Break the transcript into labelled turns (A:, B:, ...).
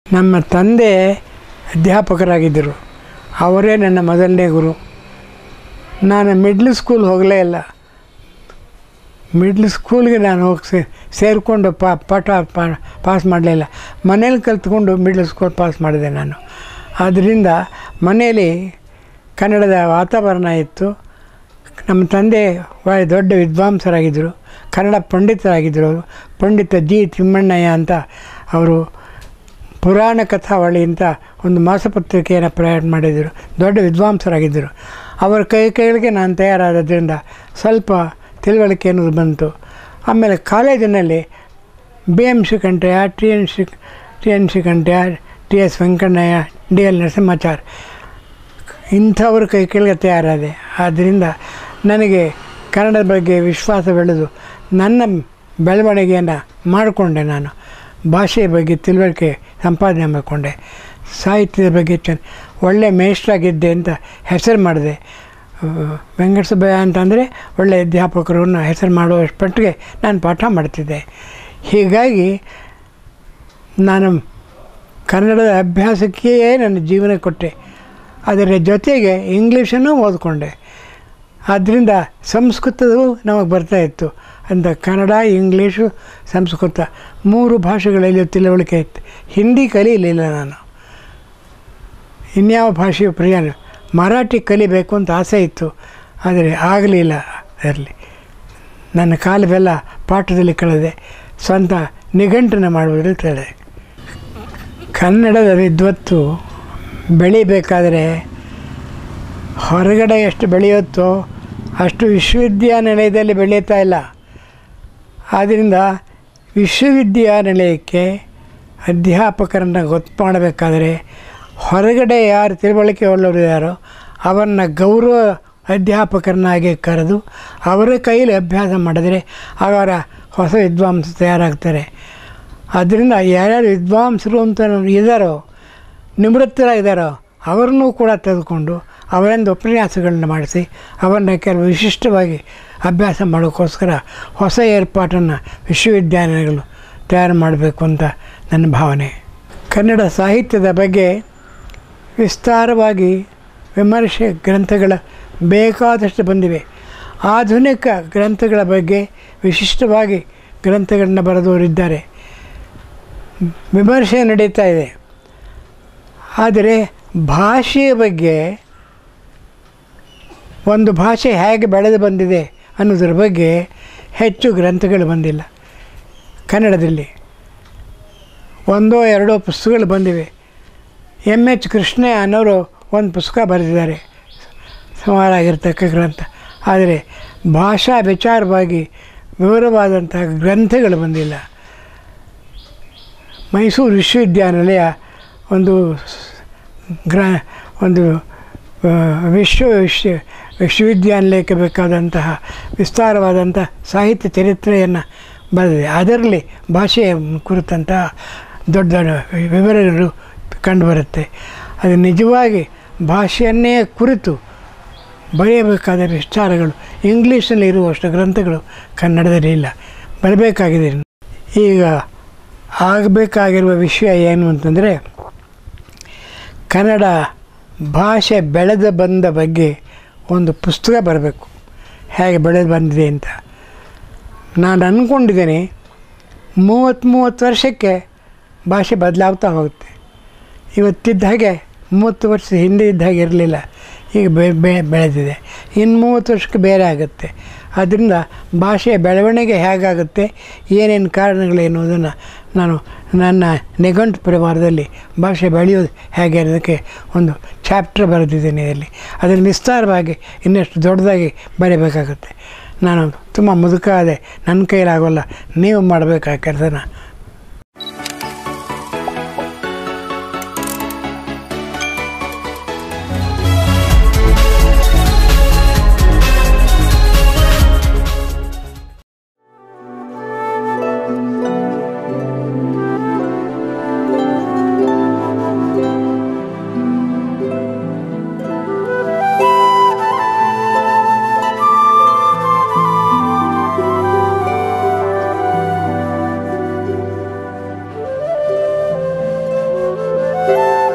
A: ನಮ್ಮ ತಂದೆ ಅಧ್ಯಾಪಕರಾಗಿದ್ದರು ಅವರೇ ನನ್ನ ಮೊದಲನೇ ಗುರು ನಾನು ಮಿಡ್ಲ್ ಸ್ಕೂಲ್ ಹೋಗಲೇ ಇಲ್ಲ ಮಿಡ್ಲ್ ಸ್ಕೂಲ್ಗೆ ನಾನು ಹೋಗಿ ಸೇ ಸೇರಿಕೊಂಡು ಪಾ ಪಾಠ ಪಾ ಪಾಸ್ ಮಾಡಲಿಲ್ಲ ಮನೇಲಿ ಕಲ್ತ್ಕೊಂಡು ಮಿಡ್ಲ್ ಸ್ಕೂಲ್ ಪಾಸ್ ಮಾಡಿದೆ ನಾನು ಆದ್ದರಿಂದ ಮನೆಯಲ್ಲಿ ಕನ್ನಡದ ವಾತಾವರಣ ಇತ್ತು ನಮ್ಮ ತಂದೆ ಒಳ್ಳೆ ದೊಡ್ಡ ವಿದ್ವಾಂಸರಾಗಿದ್ದರು ಕನ್ನಡ ಪಂಡಿತರಾಗಿದ್ದರು ಅವರು ಪಂಡಿತ ಜಿ ತಿಮ್ಮಣ್ಣಯ್ಯ ಅಂತ ಅವರು ಪುರಾಣ ಕಥಾವಳಿ ಅಂತ ಒಂದು ಮಾಸಪತ್ರಿಕೆಯನ್ನು ಪ್ರಯಾಣ ಮಾಡಿದರು ದೊಡ್ಡ ವಿದ್ವಾಂಸರಾಗಿದ್ದರು ಅವರ ಕೈ ಕೈಗಳಿಗೆ ನಾನು ತಯಾರಾದದ್ರಿಂದ ಸ್ವಲ್ಪ ತಿಳುವಳಿಕೆ ಅನ್ನೋದು ಬಂತು ಆಮೇಲೆ ಕಾಲೇಜಿನಲ್ಲಿ B M C Kantaiah T N C T N C Kantaiah T S Venkannaiah D L Narasimhachar ಇಂಥವ್ರ ಕೈ ಕೆಳಗೆ ತಯಾರಾದೆ ಆದ್ದರಿಂದ ನನಗೆ ಕನ್ನಡದ ಬಗ್ಗೆ ವಿಶ್ವಾಸ ಬೆಳೆದು ನನ್ನ ಬೆಳವಣಿಗೆಯನ್ನು ಮಾಡಿಕೊಂಡೆ ನಾನು ಭಾಷೆಯ ಬಗ್ಗೆ ತಿಳುವಳಿಕೆ ಸಂಪಾದನೆ ಮಾಡಿಕೊಂಡೆ ಸಾಹಿತ್ಯದ ಬಗ್ಗೆ ಚೆನ್ನ ಒಳ್ಳೆ ಮೇಷ್ಟ್ರಾಗಿದ್ದೆ ಅಂತ ಹೆಸರು ಮಾಡಿದೆ ವೆಂಕಟಸುಬ್ಬಯ್ಯ ಅಂತಂದರೆ ಒಳ್ಳೆ ಅಧ್ಯಾಪಕರನ್ನು ಹೆಸರು ಮಾಡುವಷ್ಟು ಮಟ್ಟಿಗೆ ನಾನು ಪಾಠ ಮಾಡ್ತಿದ್ದೆ ಹೀಗಾಗಿ ನಾನು ಕನ್ನಡದ ಅಭ್ಯಾಸಕ್ಕೆ ನನ್ನ ಜೀವನ ಕೊಟ್ಟೆ ಅದರ ಜೊತೆಗೆ ಇಂಗ್ಲೀಷನ್ನು ಓದ್ಕೊಂಡೆ ಆದ್ದರಿಂದ ಸಂಸ್ಕೃತವು ನಮಗೆ ಬರ್ತಾಯಿತ್ತು ಅಂತ ಕನ್ನಡ ಇಂಗ್ಲೀಷು ಸಂಸ್ಕೃತ ಮೂರು ಭಾಷೆಗಳಲ್ಲಿ ತಿಳುವಳಿಕೆ ಇತ್ತು ಹಿಂದಿ ಕಲಿಯಲಿಲ್ಲ ನಾನು ಇನ್ಯಾವ ಭಾಷೆಯು ಪ್ರಿಯ ಮರಾಠಿ ಕಲಿಬೇಕು ಅಂತ ಆಸೆ ಇತ್ತು ಆದರೆ ಆಗಲಿಲ್ಲ ಅದರಲ್ಲಿ ನನ್ನ ಕಾಲವೆಲ್ಲ ಪಾಠದಲ್ಲಿ ಕಳೆದೆ ಸ್ವಂತ ನಿಘಂಟನ ಮಾಡುವುದರಲ್ಲಿ ಕಳೆದೆ ಕನ್ನಡದ ವಿದ್ವತ್ತು ಬೆಳಿಬೇಕಾದರೆ ಹೊರಗಡೆ ಎಷ್ಟು ಬೆಳೆಯುತ್ತೋ ಅಷ್ಟು ವಿಶ್ವವಿದ್ಯಾನಿಲಯದಲ್ಲಿ ಬೆಳೆಯುತ್ತಾ ಇಲ್ಲ ಆದ್ದರಿಂದ ವಿಶ್ವವಿದ್ಯಾನಿಲಯಕ್ಕೆ ಅಧ್ಯಾಪಕರನ್ನು ಗೊತ್ತು ಮಾಡಬೇಕಾದರೆ ಹೊರಗಡೆ ಯಾರು ತಿಳುವಳಿಕೆ ಉಳ್ಳವರು ಯಾರೋ ಅವರನ್ನ ಗೌರವ ಅಧ್ಯಾಪಕರನ್ನಾಗಿ ಕರೆದು ಅವರ ಕೈಲಿ ಅಭ್ಯಾಸ ಮಾಡಿದರೆ ಅವರ ಹೊಸ ವಿದ್ವಾಂಸ ತಯಾರಾಗ್ತಾರೆ ಆದ್ದರಿಂದ ಯಾರ್ಯಾರು ವಿದ್ವಾಂಸರು ಅಂತ ಇದ್ದಾರೋ ನಿವೃತ್ತರಾಗಿದ್ದಾರೋ ಅವರನ್ನೂ ಕೂಡ ತೆಗೆದುಕೊಂಡು ಅವರಿಂದ ಉಪನ್ಯಾಸಗಳನ್ನ ಮಾಡಿಸಿ ಅವರನ್ನ ಕೆಲವು ವಿಶಿಷ್ಟವಾಗಿ ಅಭ್ಯಾಸ ಮಾಡೋಕ್ಕೋಸ್ಕರ ಹೊಸ ಏರ್ಪಾಟನ್ನು ವಿಶ್ವವಿದ್ಯಾಲಯಗಳು ತಯಾರು ಮಾಡಬೇಕು ಅಂತ ನನ್ನ ಭಾವನೆ ಕನ್ನಡ ಸಾಹಿತ್ಯದ ಬಗ್ಗೆ ವಿಸ್ತಾರವಾಗಿ ವಿಮರ್ಶೆ ಗ್ರಂಥಗಳ ಬೇಕಾದಷ್ಟು ಬಂದಿವೆ ಆಧುನಿಕ ಗ್ರಂಥಗಳ ಬಗ್ಗೆ ವಿಶಿಷ್ಟವಾಗಿ ಗ್ರಂಥಗಳನ್ನ ಬರೆದವರಿದ್ದಾರೆ ವಿಮರ್ಶೆ ನಡೀತಾ ಇದೆ ಆದರೆ ಭಾಷೆಯ ಬಗ್ಗೆ ಒಂದು ಭಾಷೆ ಹೇಗೆ ಬೆಳೆದು ಬಂದಿದೆ ಅನ್ನೋದ್ರ ಬಗ್ಗೆ ಹೆಚ್ಚು ಗ್ರಂಥಗಳು ಬಂದಿಲ್ಲ ಕನ್ನಡದಲ್ಲಿ ಒಂದೋ ಎರಡೋ ಪುಸ್ತಕಗಳು ಬಂದಿವೆ ಎಮ್ ಎಚ್ ಕೃಷ್ಣ ಅನ್ನೋರು ಒಂದು ಪುಸ್ತಕ ಬರೆದಿದ್ದಾರೆ ಸುಮಾರಾಗಿರ್ತಕ್ಕ ಗ್ರಂಥ ಆದರೆ ಭಾಷಾ ವಿಚಾರವಾಗಿ ವಿವರವಾದಂಥ ಗ್ರಂಥಗಳು ಬಂದಿಲ್ಲ ಮೈಸೂರು ವಿಶ್ವವಿದ್ಯಾನಿಲಯ ಒಂದು ಗ್ರ ಒಂದು ಆ, ವಿಶ್ವ ವಿಶ್ವ ವಿಶ್ವವಿದ್ಯಾನಿಲಯಕ್ಕೆ ಬೇಕಾದಂತಹ ವಿಸ್ತಾರವಾದಂಥ ಸಾಹಿತ್ಯ ಚರಿತ್ರೆಯನ್ನು ಬರೆದಿದೆ ಅದರಲ್ಲಿ ಭಾಷೆಯ ಕುರಿತಂತಹ ದೊಡ್ಡ ದೊಡ್ಡ ವಿವರಗಳು ಕಂಡುಬರುತ್ತೆ ಅದು ನಿಜವಾಗಿ ಭಾಷೆಯನ್ನೇ ಕುರಿತು ಬರೆಯಬೇಕಾದ ವಿಚಾರಗಳು ಇಂಗ್ಲೀಷಲ್ಲಿ ಇರುವಷ್ಟು ಗ್ರಂಥಗಳು ಕನ್ನಡದಲ್ಲಿ ಇಲ್ಲ ಬರಬೇಕಾಗಿದೆ ಈಗ ಆಗಬೇಕಾಗಿರುವ ವಿಷಯ ಏನು ಅಂತಂದರೆ ಕನ್ನಡ ಭಾಷೆ ಬೆಳೆದು ಬಂದ ಬಗ್ಗೆ ಒಂದು ಪುಸ್ತಕ ಬರಬೇಕು ಹೇಗೆ ಬೆಳೆದು ಬಂದಿದೆ ಅಂತ ನಾನು ಅಂದ್ಕೊಂಡಿದ್ದೀನಿ ಮೂವತ್ತು ಮೂವತ್ತು ವರ್ಷಕ್ಕೆ ಭಾಷೆ ಬದಲಾಗ್ತಾ ಹೋಗುತ್ತೆ ಇವತ್ತಿದ್ದ ಹಾಗೆ ಮೂವತ್ತು ವರ್ಷ ಹಿಂದೆ ಇದ್ದ ಹಾಗೆ ಇರಲಿಲ್ಲ ಈಗ ಬೆ ಬೆ- ಬೆಳೆದಿದೆ ಇನ್ನು ಮೂವತ್ತು ವರ್ಷಕ್ಕೆ ಬೇರೆ ಆಗುತ್ತೆ ಅದರಿಂದ ಭಾಷೆಯ ಬೆಳವಣಿಗೆ ಹೇಗಾಗುತ್ತೆ ಏನೇನು ಕಾರಣಗಳು ಎನ್ನುವುದನ್ನು ನಾನು ನನ್ನ ನಿಘಂಟು ಪರಿವಾರದಲ್ಲಿ ಭಾಷೆ ಬೆಳೆಯೋದು ಹೇಗೆ ಅನ್ನೋದಕ್ಕೆ ಒಂದು ಚಾಪ್ಟರ್ ಬರೆದಿದ್ದೀನಿ ಇದರಲ್ಲಿ ಅದನ್ನು ವಿಸ್ತಾರವಾಗಿ ಇನ್ನಷ್ಟು ದೊಡ್ಡದಾಗಿ ಬರೀಬೇಕಾಗುತ್ತೆ ನಾನು ತುಂಬ ಮುದುಕ ಆದೆ ನನ್ನ ಕೈಲಾಗೋಲ್ಲ ನೀವು ಮಾಡಬೇಕು ಆ ಕೆಲಸನ
B: ಆ